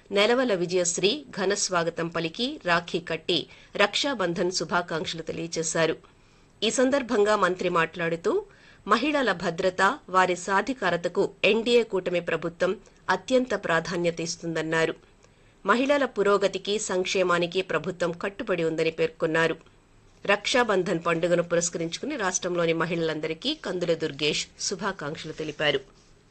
నెలవల విజయశ్రీ ఘన స్వాగతం పలికి రాఖీ కట్టి రక్షాబంధన్ శుభాకాంక్షలు తెలియజేశారు ఈ సందర్భంగా మంత్రి మాట్లాడుతూ మహిళల భద్రత వారి సాధికారతకు ఎన్డీఏ కూటమి ప్రభుత్వం అత్యంత ప్రాధాన్యత ఇస్తుందన్నారు మహిళల పురోగతికి సంక్షేమానికి ప్రభుత్వం కట్టుబడి ఉందని పేర్కొన్నారు రక్షాబంధన్ పండుగను పురస్కరించుకుని రాష్ట్రంలోని మహిళలందరికీ కందుల దుర్గేష్ శుభాకాంక్షలు తెలిపారు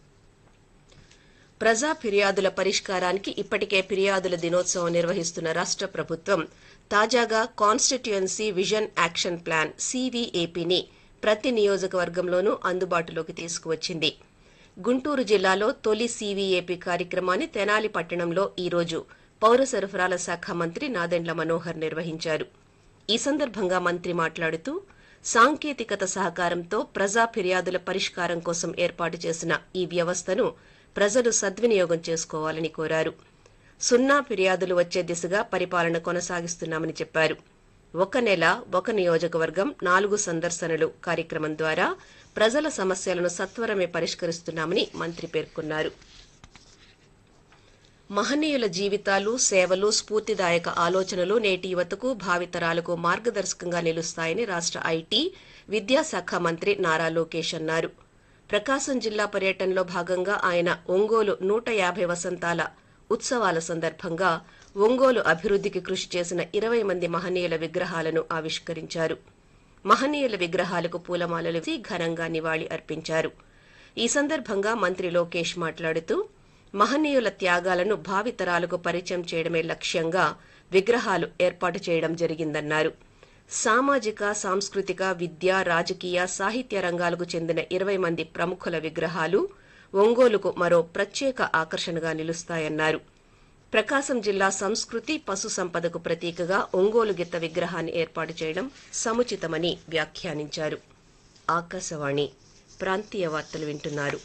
ప్రజా ఫిర్యాదుల పరిష్కారానికి ఇప్పటికే ఫిర్యాదుల దినోత్సవం నిర్వహిస్తున్న రాష్ట్ర ప్రభుత్వం తాజాగా కాన్స్టిట్యుయెన్సీ విజన్ యాక్షన్ ప్లాన్ సీవీఏపీని ప్రతి నియోజకవర్గంలోనూ అందుబాటులోకి తీసుకువచ్చింది గుంటూరు జిల్లాలో తొలి సీవీఏపీ కార్యక్రమాన్ని తెనాలి పట్టణంలో ఈరోజు పౌర సరఫరాల శాఖ మంత్రి నాదెండ్ల మనోహర్ నిర్వహించారు ఈ సందర్భంగా మంత్రి మాట్లాడుతూ సాంకేతికత సహకారంతో ప్రజా ఫిర్యాదుల పరిష్కారం కోసం ఏర్పాటు చేసిన ఈ వ్యవస్థను ప్రజలు సద్వినియోగం చేసుకోవాలని కోరారు సున్నా ఫిర్యాదులు వచ్చే దిశగా పరిపాలన కొనసాగిస్తున్నామని చెప్పారు ఒక నెల ఒక నియోజకవర్గం నాలుగు సందర్శనలు కార్యక్రమం ద్వారా ప్రజల సమస్యలను సత్వరమే పరిష్కరిస్తున్నామని మంత్రి పేర్కొన్నారు మహనీయుల జీవితాలు సేవలు స్ఫూర్తిదాయక ఆలోచనలు నేటి యువతకు భావితరాలకు మార్గదర్శకంగా నిలుస్తాయని రాష్ట్ర ఐటీ విద్యాశాఖ మంత్రి నారా లోకేష్ అన్నారు ప్రకాశం జిల్లా పర్యటనలో భాగంగా ఆయన ఒంగోలు నూట యాభై వసంతాల ఉత్సవాల సందర్భంగా ఒంగోలు అభివృద్ధికి కృషి చేసిన ఇరవై మంది మహనీయుల విగ్రహాలను ఆవిష్కరించారు మహనీయుల విగ్రహాలకు పూలమాలలు వేసి ఘనంగా నివాళి అర్పించారు ఈ సందర్భంగా మంత్రి లోకేష్ మాట్లాడుతూ మహనీయుల త్యాగాలను భావితరాలకు పరిచయం చేయడమే లక్ష్యంగా విగ్రహాలు ఏర్పాటు చేయడం జరిగిందన్నారు సామాజిక సాంస్కృతిక విద్య రాజకీయ సాహిత్య రంగాలకు చెందిన ఇరవై మంది ప్రముఖుల విగ్రహాలు ఒంగోలుకు మరో ప్రత్యేక ఆకర్షణగా నిలుస్తాయన్నారు ప్రకాశం జిల్లా సంస్కృతి పశు సంపదకు ప్రతీకగా ఒంగోలు గిత్త విగ్రహాన్ని ఏర్పాటు చేయడం సముచితమని వ్యాఖ్యానించారు ఆకాశవాణి ప్రాంతీయ వార్తలు వింటున్నారు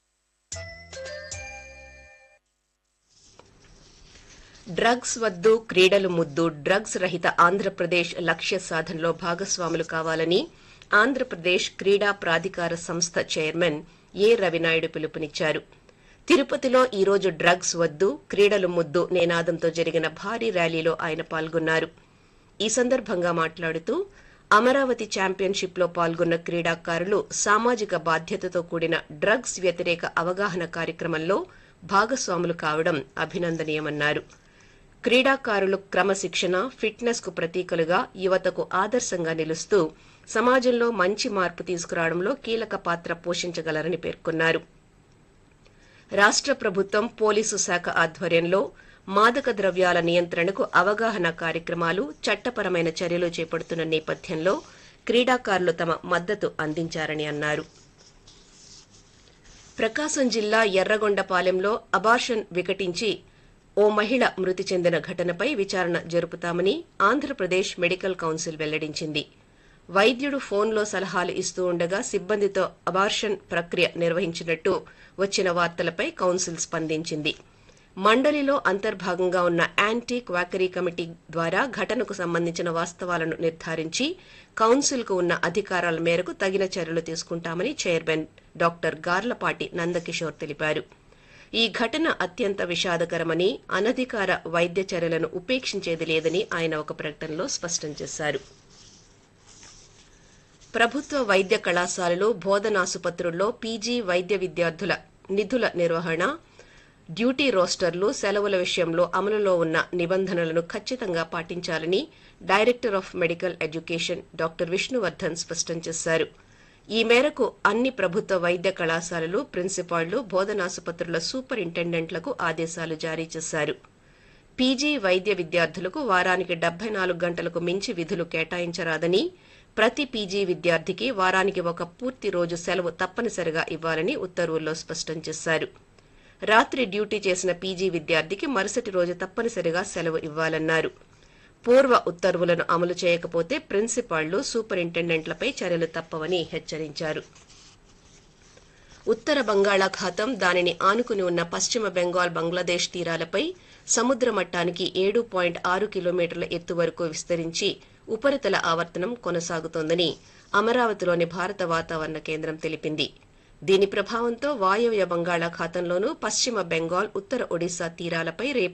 డ్రగ్స్ వద్దు క్రీడలు ముద్దు డ్రగ్స్ రహిత ఆంధ్రప్రదేశ్ లక్ష్య సాధనలో భాగస్వాములు కావాలని ఆంధ్రప్రదేశ్ క్రీడా ప్రాధికార సంస్థ చైర్మన్ ఏ రవినాయుడు పిలుపునిచ్చారు తిరుపతిలో ఈ రోజు డ్రగ్స్ వద్దు క్రీడలు ముద్దు నినాదంతో జరిగిన భారీ ర్యాలీలో ఆయన పాల్గొన్నారు ఈ సందర్భంగా మాట్లాడుతూ అమరావతి ఛాంపియన్షిప్ లో పాల్గొన్న క్రీడాకారులు సామాజిక బాధ్యతతో కూడిన డ్రగ్స్ వ్యతిరేక అవగాహన కార్యక్రమంలో భాగస్వాములు కావడం అభినందనీయమన్నారు క్రీడాకారులు క్రమశిక్షణ ఫిట్నెస్ కు ప్రతీకలుగా యువతకు ఆదర్శంగా నిలుస్తూ సమాజంలో మంచి మార్పు తీసుకురావడంలో కీలక పాత్ర పోషించగలరని పేర్కొన్నారు రాష్ట్ర ప్రభుత్వం పోలీసు శాఖ ఆధ్వర్యంలో మాదక ద్రవ్యాల నియంత్రణకు అవగాహన కార్యక్రమాలు చట్టపరమైన చర్యలు చేపడుతున్న నేపథ్యంలో క్రీడాకారులు తమ మద్దతు అందించారని అన్నారు ప్రకాశం జిల్లా ఎర్రగొండపాలెంలో అబార్షన్ వికటించి ఓ మహిళ మృతి చెందిన ఘటనపై విచారణ జరుపుతామని ఆంధ్రప్రదేశ్ మెడికల్ కౌన్సిల్ వెల్లడించింది వైద్యుడు ఫోన్లో సలహాలు ఇస్తూ ఉండగా సిబ్బందితో అబార్షన్ ప్రక్రియ నిర్వహించినట్టు వచ్చిన వార్తలపై కౌన్సిల్ స్పందించింది మండలిలో అంతర్భాగంగా ఉన్న యాంటీ క్వాకరీ కమిటీ ద్వారా ఘటనకు సంబంధించిన వాస్తవాలను నిర్ధారించి కౌన్సిల్కు ఉన్న అధికారాల మేరకు తగిన చర్యలు తీసుకుంటామని చైర్మన్ డాక్టర్ గార్లపాటి నందకిషోర్ తెలిపారు ఈ ఘటన అత్యంత విషాదకరమని అనధికార వైద్య చర్యలను ఉపేక్షించేది లేదని ఆయన ఒక ప్రకటనలో స్పష్టం చేశారు ప్రభుత్వ వైద్య కళాశాలలు బోధనాసుపత్రుల్లో పీజీ వైద్య విద్యార్థుల నిధుల నిర్వహణ డ్యూటీ రోస్టర్లు సెలవుల విషయంలో అమలులో ఉన్న నిబంధనలను ఖచ్చితంగా పాటించాలని director of medical education doctor Vishnuvardhan స్పష్టం చేశారు ఈ మేరకు అన్ని ప్రభుత్వ వైద్య కళాశాలలు ప్రిన్సిపాళ్లు బోధనాసుపత్రుల సూపరింటెండెంట్లకు ఆదేశాలు జారీ చేశారు పీజీ వైద్య విద్యార్థులకు వారానికి డెబ్బై నాలుగు గంటలకు మించి విధులు కేటాయించరాదని ప్రతి పీజీ విద్యార్థికి వారానికి ఒక పూర్తి రోజు సెలవు తప్పనిసరిగా ఇవ్వాలని ఉత్తర్వుల్లో స్పష్టం చేశారు రాత్రి డ్యూటీ చేసిన పీజీ విద్యార్థికి మరుసటి రోజు తప్పనిసరిగా సెలవు ఇవ్వాలన్నారు పూర్వ ఉత్తర్వులను అమలు చేయకపోతే ప్రిన్సిపాళ్లు సూపరింటెండెంట్లపై చర్యలు తప్పవని హెచ్చరించారు ఉత్తర బంగాళాఖాతం దానిని ఆనుకుని ఉన్న పశ్చిమ బెంగాల్ బంగ్లాదేశ్ తీరాలపై సముద్ర మట్టానికి ఏడు పాయింట్ ఆరు కిలోమీటర్ల ఎత్తు వరకు విస్తరించి ఉపరితల ఆవర్తనం కొనసాగుతోందని అమరావతిలోని భారత వాతావరణ కేంద్రం తెలిపింది దీని ప్రభావంతో వాయవ్య బంగాళాఖాతంలోనూ పశ్చిమ బెంగాల్ ఉత్తర ఒడిశా తీరాలపై రేపు